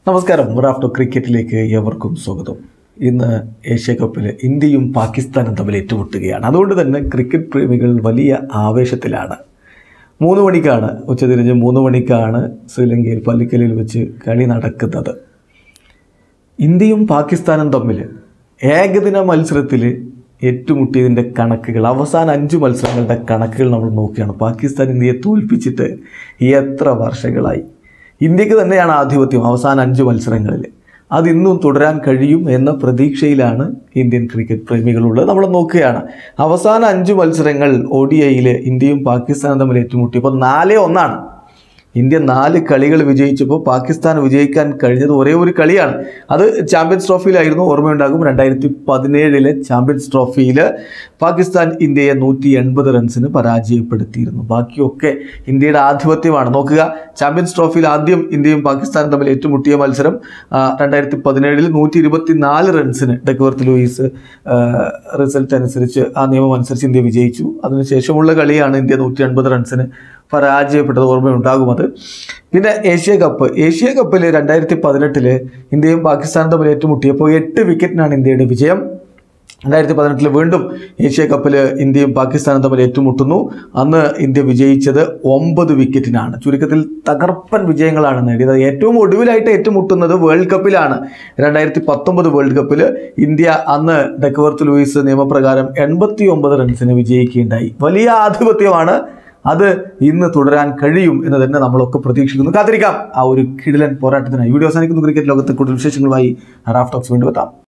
നമസ്കാരം റാഫ്റ്റോ ക്രിക്കറ്റിലേക്ക് ഏവർക്കും സ്വാഗതം ഇന്ന് ഏഷ്യ കപ്പിൽ ഇന്ത്യയും പാകിസ്ഥാനും തമ്മിൽ ഏറ്റുമുട്ടുകയാണ് അതുകൊണ്ട് തന്നെ ക്രിക്കറ്റ് പ്രേമികൾ വലിയ ആവേശത്തിലാണ് മൂന്ന് മണിക്കാണ് ഉച്ചതിരിഞ്ഞ് മൂന്ന് മണിക്കാണ് ശ്രീലങ്കയിൽ പല്ലിക്കലിൽ വെച്ച് കളി നടക്കുന്നത് ഇന്ത്യയും പാകിസ്ഥാനും തമ്മിൽ ഏകദിന മത്സരത്തിൽ ഏറ്റുമുട്ടിയതിൻ്റെ കണക്കുകൾ അവസാന അഞ്ച് മത്സരങ്ങളുടെ കണക്കുകൾ നമ്മൾ നോക്കുകയാണ് പാകിസ്ഥാൻ ഇന്ത്യയെ തോൽപ്പിച്ചിട്ട് എത്ര വർഷങ്ങളായി ഇന്ത്യക്ക് തന്നെയാണ് ആധിപത്യം അവസാന അഞ്ച് മത്സരങ്ങളിൽ അത് ഇന്നും തുടരാൻ കഴിയും എന്ന പ്രതീക്ഷയിലാണ് ഇന്ത്യൻ ക്രിക്കറ്റ് പ്രേമികളുള്ളത് നമ്മൾ നോക്കുകയാണ് അവസാന അഞ്ച് മത്സരങ്ങൾ ഒ ഡി ഐയിൽ ഇന്ത്യയും പാകിസ്ഥാനും തമ്മിൽ ഏറ്റുമുട്ടിയപ്പോൾ നാല് ഒന്നാണ് ഇന്ത്യ നാല് കളികൾ വിജയിച്ചപ്പോൾ പാകിസ്ഥാൻ വിജയിക്കാൻ കഴിഞ്ഞത് ഒരേ ഒരു കളിയാണ് അത് ചാമ്പ്യൻസ് ട്രോഫിയിലായിരുന്നു ഓർമ്മയുണ്ടാകും രണ്ടായിരത്തി പതിനേഴിലെ ചാമ്പ്യൻസ് ട്രോഫിയിൽ പാകിസ്ഥാൻ ഇന്ത്യയെ നൂറ്റി എൺപത് റൺസിന് പരാജയപ്പെടുത്തിയിരുന്നു ബാക്കിയൊക്കെ ഇന്ത്യയുടെ ആധിപത്യമാണ് നോക്കുക ചാമ്പ്യൻസ് ട്രോഫിയിൽ ആദ്യം ഇന്ത്യയും പാകിസ്ഥാനും തമ്മിൽ ഏറ്റുമുട്ടിയ മത്സരം രണ്ടായിരത്തി പതിനേഴിൽ നൂറ്റി ഇരുപത്തി നാല് റൺസിന് ഡെക്വർത്ത് ലൂയിസ് റിസൾട്ട് അനുസരിച്ച് ആ നിയമം അനുസരിച്ച് ഇന്ത്യ വിജയിച്ചു അതിനുശേഷമുള്ള കളിയാണ് ഇന്ത്യ നൂറ്റി എൺപത് റൺസിന് പരാജയപ്പെട്ടത് ഓർമ്മയുണ്ടാകും അത് പിന്നെ ഏഷ്യ കപ്പ് ഏഷ്യ കപ്പിൽ രണ്ടായിരത്തി പതിനെട്ടില് ഇന്ത്യയും പാകിസ്ഥാനും തമ്മിൽ ഏറ്റുമുട്ടിയപ്പോൾ എട്ട് വിക്കറ്റിനാണ് ഇന്ത്യയുടെ വിജയം രണ്ടായിരത്തി പതിനെട്ടിൽ വീണ്ടും ഏഷ്യ കപ്പിൽ ഇന്ത്യയും പാകിസ്ഥാനും തമ്മിൽ ഏറ്റുമുട്ടുന്നു അന്ന് ഇന്ത്യ വിജയിച്ചത് ഒമ്പത് വിക്കറ്റിനാണ് ചുരുക്കത്തിൽ തകർപ്പൻ വിജയങ്ങളാണ് നേടിയത് ഏറ്റവും ഒടുവിലായിട്ട് ഏറ്റുമുട്ടുന്നത് വേൾഡ് കപ്പിലാണ് രണ്ടായിരത്തി പത്തൊമ്പത് വേൾഡ് കപ്പിൽ ഇന്ത്യ അന്ന് ഡെക്വർത്ത് ലൂയിസ് നിയമപ്രകാരം എൺപത്തി ഒമ്പത് റൺസിന് വിജയിക്കുകയുണ്ടായി വലിയ ആധിപത്യമാണ് അത് ഇന്ന് തുടരാൻ കഴിയും എന്ന് തന്നെ നമ്മളൊക്കെ പ്രതീക്ഷിക്കുന്നു കാത്തിരിക്കാം ആ ഒരു കിടിലൻ പോരാട്ടത്തിനായി വീഡിയോ അവസാനിക്കുന്നു ക്രിക്കറ്റ് ലോകത്തെ കൂടുതൽ വിശേഷങ്ങളുമായി റാഫ് ടോക്സ് വീണ്ടും എത്താം